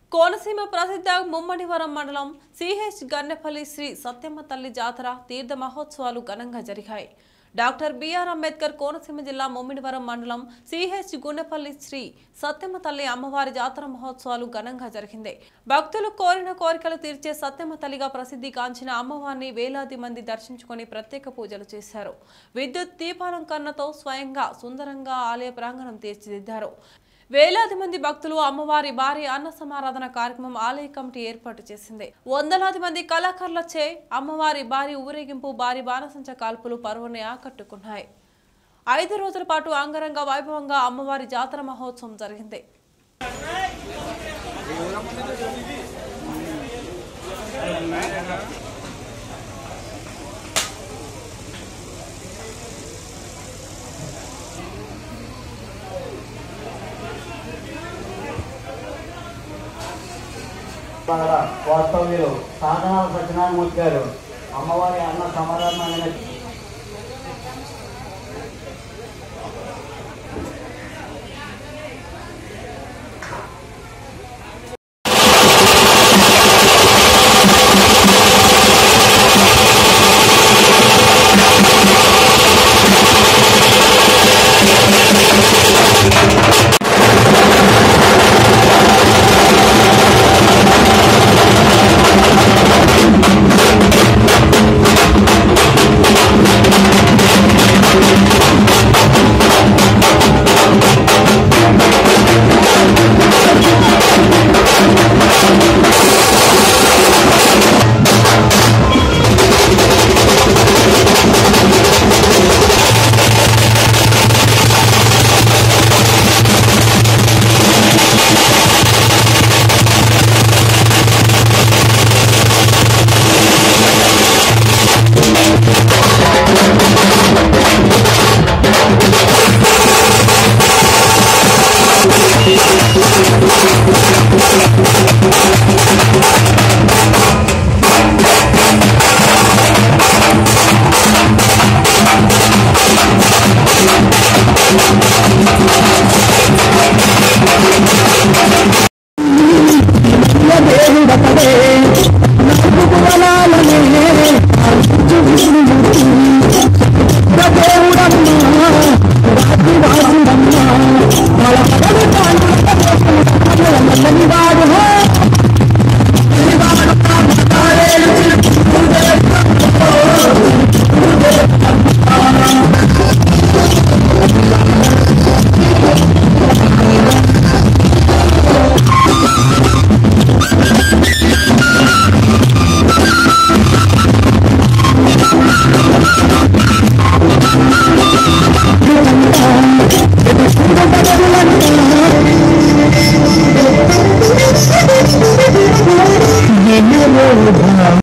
కోనసీమ ప్రసిద్ధ ముమ్మడివరం మండలం సిహెచ్ గన్నెపల్లి శ్రీ సత్యమ్మ తల్లి జాతర తీర్థ మహోత్సవాలు ఘనంగా జరిగాయి డాక్టర్ బిఆర్ అంబేద్కర్ కోనసీమ జిల్లా ముమ్మిడివరం మండలం సిహెచ్ గుండెపల్లి శ్రీ సత్యమ్మ తల్లి అమ్మవారి జాతర మహోత్సవాలు ఘనంగా జరిగింది భక్తులు కోరిన కోరికలు తీర్చే సత్యమ్మ తల్లిగా ప్రసిద్ధి కాంచిన అమ్మవారిని వేలాది మంది దర్శించుకొని ప్రత్యేక పూజలు చేశారు విద్యుత్ దీపాలంకరణతో స్వయంగా సుందరంగా ఆలయ ప్రాంగణం తీర్చిదిద్దారు వేలాది మంది భక్తులు అమ్మవారి భారీ అన్న సమారాధన కార్యక్రమం ఆలయ కమిటీ ఏర్పాటు చేసింది వందలాది మంది కళాకారులచే అమ్మవారి భారీ ఊరేగింపు భారీ బాణసంచ కాల్పులు పరువుని ఆకట్టుకున్నాయి ఐదు రోజుల పాటు అంగరంగ వైభవంగా అమ్మవారి జాతర మహోత్సవం జరిగింది వాస్తవ్యులు సాధనాల సత్యనారాయణమూర్తి గారు అమ్మవారి అన్న సమారాధన